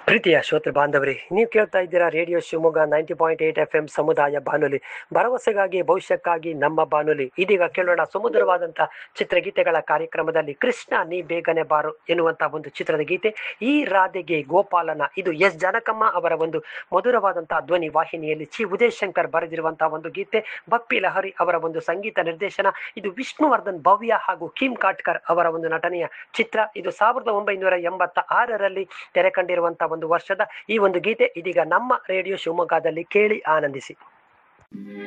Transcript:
ಪ್ರೀತಿಯ ಶ್ರೋತೃ ಬಾಂಧವರೇ ನೀವು ಕೇಳ್ತಾ ಇದ್ದೀರಾ radio Shivamogga ninety point eight F M ಸಮುದಾಯ ಬಾನುಲಿ ಭರವಸೆಗಾಗಿ ಭವಿಷ್ಯಕ್ಕಾಗಿ ನಮ್ಮ ಬಾನುಲಿ ಇದೀಗ ಕೇಳೋಣ ಸುಮಧುರವಾದಂಥ ಚಿತ್ರಗೀತೆಗಳ ಕಾರ್ಯಕ್ರಮದಲ್ಲಿ ಕೃಷ್ಣ ನೀ ಬೇಗನೆ ಬಾರು ಎನ್ನುವಂಥ ಒಂದು ಚಿತ್ರದ ಗೀತೆ ಈ ರಾಧೆಗೆ ಗೋಪಾಲನ ಇದು ಎಸ್ ಜನಕಮ್ಮ ಅವರ ಒಂದು ಮಧುರವಾದಂತಹ ಧ್ವನಿ ವಾಹಿನಿಯಲ್ಲಿ ಚಿ ಉದಯ್ ಶಂಕರ್ ಬರೆದಿರುವಂತಹ ಒಂದು ಗೀತೆ ಬಪ್ಪಿ ಲಹರಿ ಅವರ ಒಂದು ಸಂಗೀತ ನಿರ್ದೇಶನ ಇದು ವಿಷ್ಣುವರ್ಧನ್ ಭವ್ಯ ಹಾಗೂ ಕಿಮ್ ಕಾಟ್ಕರ್ ಅವರ ಒಂದು ನಟನೆಯ ಚಿತ್ರ ಇದು ಸಾವಿರದ ಒಂಬೈನೂರ ಎಂಬತ್ತ ಆರರಲ್ಲಿ ತೆರೆ ಕಂಡಿರುವಂತಹ ಒಂದು ವರ್ಷದ ಈ ಒಂದು ಗೀತೆ ಇದೀಗ ನಮ್ಮ ರೇಡಿಯೋ ಶಿವಮೊಗ್ಗದಲ್ಲಿ ಕೇಳಿ ಆನಂದಿಸಿ